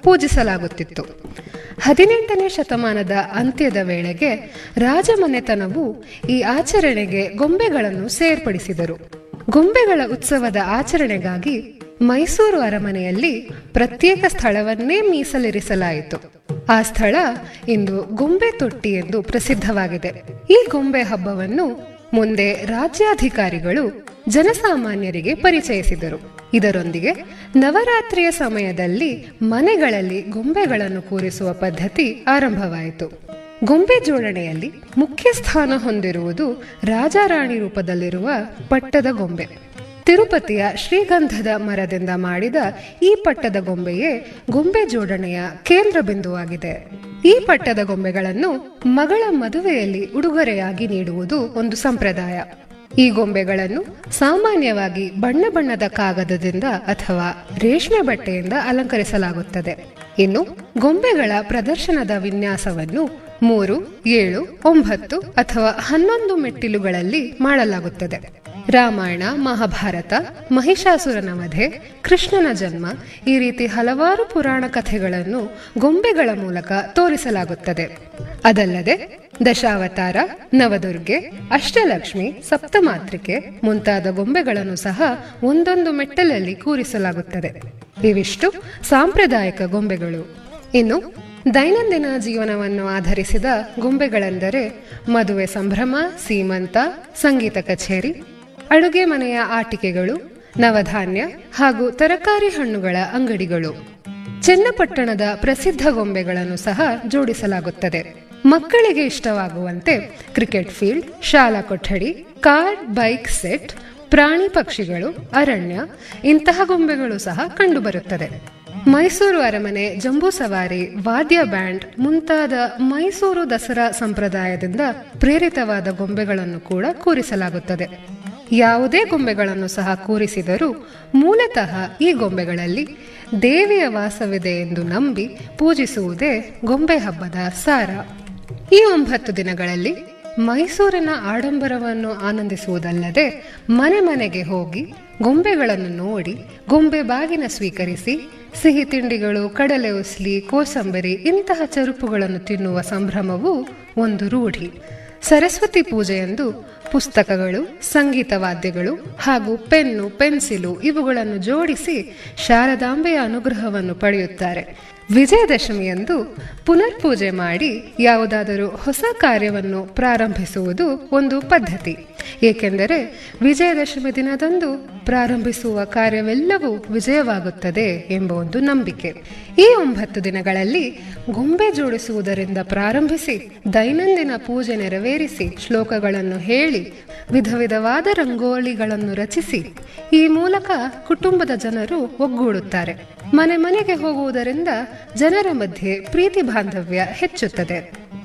ಪೂಜಿಸಲಾಗುತ್ತಿತ್ತು ಹದಿನೆಂಟನೇ ಶತಮಾನದ ಅಂತ್ಯದ ವೇಳೆಗೆ ರಾಜಮನೆತನವು ಈ ಆಚರಣೆಗೆ ಗೊಂಬೆಗಳನ್ನು ಸೇರ್ಪಡಿಸಿದರು ಗೊಂಬೆಗಳ ಉತ್ಸವದ ಆಚರಣೆಗಾಗಿ ಮೈಸೂರು ಅರಮನೆಯಲ್ಲಿ ಪ್ರತ್ಯೇಕ ಸ್ಥಳವನ್ನೇ ಮೀಸಲಿರಿಸಲಾಯಿತು ಆ ಸ್ಥಳ ಇಂದು ಗೊಂಬೆ ತೊಟ್ಟಿ ಎಂದು ಪ್ರಸಿದ್ಧವಾಗಿದೆ ಈ ಗೊಂಬೆ ಹಬ್ಬವನ್ನು ಮುಂದೆ ರಾಜ್ಯಾಧಿಕಾರಿಗಳು ಜನಸಾಮಾನ್ಯರಿಗೆ ಪರಿಚಯಿಸಿದರು ಇದರೊಂದಿಗೆ ನವರಾತ್ರಿಯ ಸಮಯದಲ್ಲಿ ಮನೆಗಳಲ್ಲಿ ಗೊಂಬೆಗಳನ್ನು ಕೂರಿಸುವ ಪದ್ಧತಿ ಆರಂಭವಾಯಿತು ಗೊಂಬೆ ಜೋಡಣೆಯಲ್ಲಿ ಮುಖ್ಯ ಸ್ಥಾನ ಹೊಂದಿರುವುದು ರಾಜಾರಾಣಿ ರೂಪದಲ್ಲಿರುವ ಪಟ್ಟದ ಗೊಂಬೆ ತಿರುಪತಿಯ ಶ್ರೀಗಂಧದ ಮರದಿಂದ ಮಾಡಿದ ಈ ಪಟ್ಟದ ಗೊಂಬೆಯೇ ಗೊಂಬೆ ಜೋಡಣೆಯ ಕೇಂದ್ರ ಬಿಂದುವಾಗಿದೆ ಈ ಪಟ್ಟದ ಗೊಂಬೆಗಳನ್ನು ಮಗಳ ಮದುವೆಯಲ್ಲಿ ಉಡುಗೊರೆಯಾಗಿ ನೀಡುವುದು ಒಂದು ಸಂಪ್ರದಾಯ ಈ ಗೊಂಬೆಗಳನ್ನು ಸಾಮಾನ್ಯವಾಗಿ ಬಣ್ಣ ಬಣ್ಣದ ಕಾಗದದಿಂದ ಅಥವಾ ರೇಷ್ಮೆ ಬಟ್ಟೆಯಿಂದ ಅಲಂಕರಿಸಲಾಗುತ್ತದೆ ಇನ್ನು ಗೊಂಬೆಗಳ ಪ್ರದರ್ಶನದ ವಿನ್ಯಾಸವನ್ನು ಮೂರು ಏಳು ಒಂಬತ್ತು ಅಥವಾ ಹನ್ನೊಂದು ಮೆಟ್ಟಿಲುಗಳಲ್ಲಿ ಮಾಡಲಾಗುತ್ತದೆ ರಾಮಾಯಣ ಮಹಾಭಾರತ ಮಹಿಷಾಸುರನ ವಧೆ ಕೃಷ್ಣನ ಜನ್ಮ ಈ ರೀತಿ ಹಲವಾರು ಪುರಾಣ ಕಥೆಗಳನ್ನು ಗೊಂಬೆಗಳ ಮೂಲಕ ತೋರಿಸಲಾಗುತ್ತದೆ ಅದಲ್ಲದೆ ದಶಾವತಾರ ನವದುರ್ಗೆ ಅಷ್ಟಲಕ್ಷ್ಮಿ ಸಪ್ತಮಾತ್ರಿಕೆ ಮುಂತಾದ ಗೊಂಬೆಗಳನ್ನು ಸಹ ಒಂದೊಂದು ಮೆಟ್ಟಲಲ್ಲಿ ಕೂರಿಸಲಾಗುತ್ತದೆ ಇವಿಷ್ಟು ಸಾಂಪ್ರದಾಯಿಕ ಗೊಂಬೆಗಳು ಇನ್ನು ದೈನಂದಿನ ಜೀವನವನ್ನು ಆಧರಿಸಿದ ಗೊಂಬೆಗಳೆಂದರೆ ಮದುವೆ ಸಂಭ್ರಮ ಸೀಮಂತ ಸಂಗೀತ ಕಚೇರಿ ಅಡುಗೆ ಮನೆಯ ಆಟಿಕೆಗಳು ನವಧಾನ್ಯ ಹಾಗೂ ತರಕಾರಿ ಹಣ್ಣುಗಳ ಅಂಗಡಿಗಳು ಚನ್ನಪಟ್ಟಣದ ಪ್ರಸಿದ್ಧ ಗೊಂಬೆಗಳನ್ನು ಸಹ ಜೋಡಿಸಲಾಗುತ್ತದೆ ಮಕ್ಕಳಿಗೆ ಇಷ್ಟವಾಗುವಂತೆ ಕ್ರಿಕೆಟ್ ಫೀಲ್ಡ್ ಶಾಲಾ ಕೊಠಡಿ ಕಾರ್ ಬೈಕ್ ಸೆಟ್ ಪ್ರಾಣಿ ಪಕ್ಷಿಗಳು ಅರಣ್ಯ ಇಂತಹ ಗೊಂಬೆಗಳು ಸಹ ಕಂಡುಬರುತ್ತದೆ ಮೈಸೂರು ಅರಮನೆ ಜಂಬೂ ಸವಾರಿ ವಾದ್ಯ ಬ್ಯಾಂಡ್ ಮುಂತಾದ ಮೈಸೂರು ದಸರಾ ಸಂಪ್ರದಾಯದಿಂದ ಪ್ರೇರಿತವಾದ ಗೊಂಬೆಗಳನ್ನು ಕೂಡ ಕೂರಿಸಲಾಗುತ್ತದೆ ಯಾವುದೇ ಗೊಂಬೆಗಳನ್ನು ಸಹ ಕೂರಿಸಿದರೂ ಮೂಲತಃ ಈ ಗೊಂಬೆಗಳಲ್ಲಿ ದೇವಿಯ ವಾಸವಿದೆ ಎಂದು ನಂಬಿ ಪೂಜಿಸುವುದೇ ಗೊಂಬೆ ಹಬ್ಬದ ಸಾರ ಈ ಒಂಬತ್ತು ದಿನಗಳಲ್ಲಿ ಮೈಸೂರಿನ ಆಡಂಬರವನ್ನು ಆನಂದಿಸುವುದಲ್ಲದೆ ಮನೆ ಮನೆಗೆ ಹೋಗಿ ಗೊಂಬೆಗಳನ್ನು ನೋಡಿ ಗೊಂಬೆ ಬಾಗಿನ ಸ್ವೀಕರಿಸಿ ಸಿಹಿ ತಿಂಡಿಗಳು ಕಡಲೆ ಉಸ್ಲಿ ಕೋಸಂಬರಿ ಇಂತಹ ಚರುಪುಗಳನ್ನು ತಿನ್ನುವ ಸಂಭ್ರಮವು ಒಂದು ರೂಢಿ ಸರಸ್ವತಿ ಪೂಜೆಯಂದು ಪುಸ್ತಕಗಳು ಸಂಗೀತ ವಾದ್ಯಗಳು ಹಾಗೂ ಪೆನ್ನು ಪೆನ್ಸಿಲು ಇವುಗಳನ್ನು ಜೋಡಿಸಿ ಶಾರದಾಂಬೆಯ ಅನುಗ್ರಹವನ್ನು ಪಡೆಯುತ್ತಾರೆ ವಿಜಯದಶಮಿಯಂದು ಪುನರ್ ಪೂಜೆ ಮಾಡಿ ಯಾವುದಾದರೂ ಹೊಸ ಕಾರ್ಯವನ್ನು ಪ್ರಾರಂಭಿಸುವುದು ಒಂದು ಪದ್ಧತಿ ಏಕೆಂದರೆ ವಿಜಯದಶಮಿ ದಿನದಂದು ಪ್ರಾರಂಭಿಸುವ ಕಾರ್ಯವೆಲ್ಲವೂ ವಿಜಯವಾಗುತ್ತದೆ ಎಂಬ ಒಂದು ನಂಬಿಕೆ ಈ ಒಂಬತ್ತು ದಿನಗಳಲ್ಲಿ ಗೊಂಬೆ ಜೋಡಿಸುವುದರಿಂದ ಪ್ರಾರಂಭಿಸಿ ದೈನಂದಿನ ಪೂಜೆ ನೆರವೇರಿಸಿ ಶ್ಲೋಕಗಳನ್ನು ಹೇಳಿ ವಿಧ ವಿಧವಾದ ರಂಗೋಲಿಗಳನ್ನು ರಚಿಸಿ ಈ ಮೂಲಕ ಕುಟುಂಬದ ಜನರು ಒಗ್ಗೂಡುತ್ತಾರೆ ಮನೆ ಮನೆಗೆ ಹೋಗುವುದರಿಂದ ಜನರ ಮಧ್ಯೆ ಪ್ರೀತಿ ಬಾಂಧವ್ಯ ಹೆಚ್ಚುತ್ತದೆ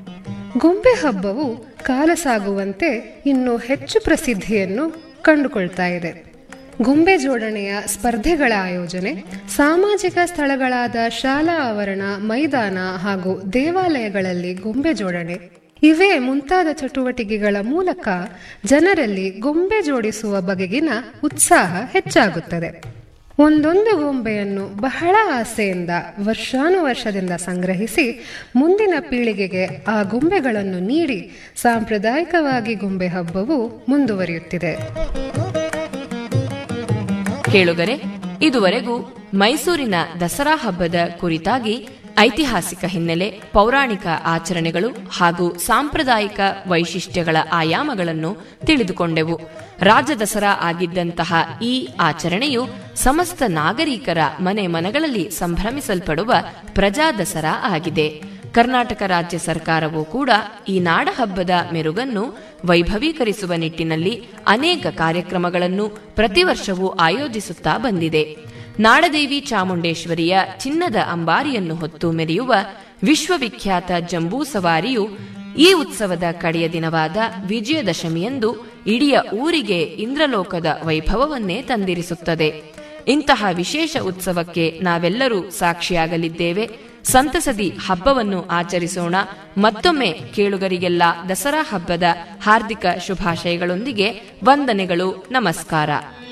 ಗೊಂಬೆ ಹಬ್ಬವು ಕಾಲ ಸಾಗುವಂತೆ ಇನ್ನೂ ಹೆಚ್ಚು ಪ್ರಸಿದ್ಧಿಯನ್ನು ಕಂಡುಕೊಳ್ತಾ ಇದೆ ಗೊಂಬೆ ಜೋಡಣೆಯ ಸ್ಪರ್ಧೆಗಳ ಆಯೋಜನೆ ಸಾಮಾಜಿಕ ಸ್ಥಳಗಳಾದ ಶಾಲಾ ಆವರಣ ಮೈದಾನ ಹಾಗೂ ದೇವಾಲಯಗಳಲ್ಲಿ ಗೊಂಬೆ ಜೋಡಣೆ ಇವೇ ಮುಂತಾದ ಚಟುವಟಿಕೆಗಳ ಮೂಲಕ ಜನರಲ್ಲಿ ಗೊಂಬೆ ಜೋಡಿಸುವ ಬಗೆಗಿನ ಉತ್ಸಾಹ ಹೆಚ್ಚಾಗುತ್ತದೆ ಒಂದೊಂದು ಗೊಂಬೆಯನ್ನು ಬಹಳ ಆಸೆಯಿಂದ ವರ್ಷಾನುವರ್ಷದಿಂದ ಸಂಗ್ರಹಿಸಿ ಮುಂದಿನ ಪೀಳಿಗೆಗೆ ಆ ಗೊಂಬೆಗಳನ್ನು ನೀಡಿ ಸಾಂಪ್ರದಾಯಿಕವಾಗಿ ಗೊಂಬೆ ಹಬ್ಬವು ಮುಂದುವರಿಯುತ್ತಿದೆ ಕೇಳುಗರೆ ಇದುವರೆಗೂ ಮೈಸೂರಿನ ದಸರಾ ಹಬ್ಬದ ಕುರಿತಾಗಿ ಐತಿಹಾಸಿಕ ಹಿನ್ನೆಲೆ ಪೌರಾಣಿಕ ಆಚರಣೆಗಳು ಹಾಗೂ ಸಾಂಪ್ರದಾಯಿಕ ವೈಶಿಷ್ಟ್ಯಗಳ ಆಯಾಮಗಳನ್ನು ತಿಳಿದುಕೊಂಡೆವು ರಾಜ ದಸರಾ ಆಗಿದ್ದಂತಹ ಈ ಆಚರಣೆಯು ಸಮಸ್ತ ನಾಗರಿಕರ ಮನೆ ಮನಗಳಲ್ಲಿ ಸಂಭ್ರಮಿಸಲ್ಪಡುವ ಪ್ರಜಾ ದಸರಾ ಆಗಿದೆ ಕರ್ನಾಟಕ ರಾಜ್ಯ ಸರ್ಕಾರವೂ ಕೂಡ ಈ ನಾಡ ಹಬ್ಬದ ಮೆರುಗನ್ನು ವೈಭವೀಕರಿಸುವ ನಿಟ್ಟಿನಲ್ಲಿ ಅನೇಕ ಕಾರ್ಯಕ್ರಮಗಳನ್ನು ಪ್ರತಿ ವರ್ಷವೂ ಆಯೋಜಿಸುತ್ತಾ ಬಂದಿದೆ ನಾಡದೇವಿ ಚಾಮುಂಡೇಶ್ವರಿಯ ಚಿನ್ನದ ಅಂಬಾರಿಯನ್ನು ಹೊತ್ತು ಮೆರೆಯುವ ವಿಶ್ವವಿಖ್ಯಾತ ಜಂಬೂ ಸವಾರಿಯು ಈ ಉತ್ಸವದ ಕಡೆಯ ದಿನವಾದ ವಿಜಯದಶಮಿಯಂದು ಇಡೀ ಊರಿಗೆ ಇಂದ್ರಲೋಕದ ವೈಭವವನ್ನೇ ತಂದಿರಿಸುತ್ತದೆ ಇಂತಹ ವಿಶೇಷ ಉತ್ಸವಕ್ಕೆ ನಾವೆಲ್ಲರೂ ಸಾಕ್ಷಿಯಾಗಲಿದ್ದೇವೆ ಸಂತಸದಿ ಹಬ್ಬವನ್ನು ಆಚರಿಸೋಣ ಮತ್ತೊಮ್ಮೆ ಕೇಳುಗರಿಗೆಲ್ಲ ದಸರಾ ಹಬ್ಬದ ಹಾರ್ದಿಕ ಶುಭಾಶಯಗಳೊಂದಿಗೆ ವಂದನೆಗಳು ನಮಸ್ಕಾರ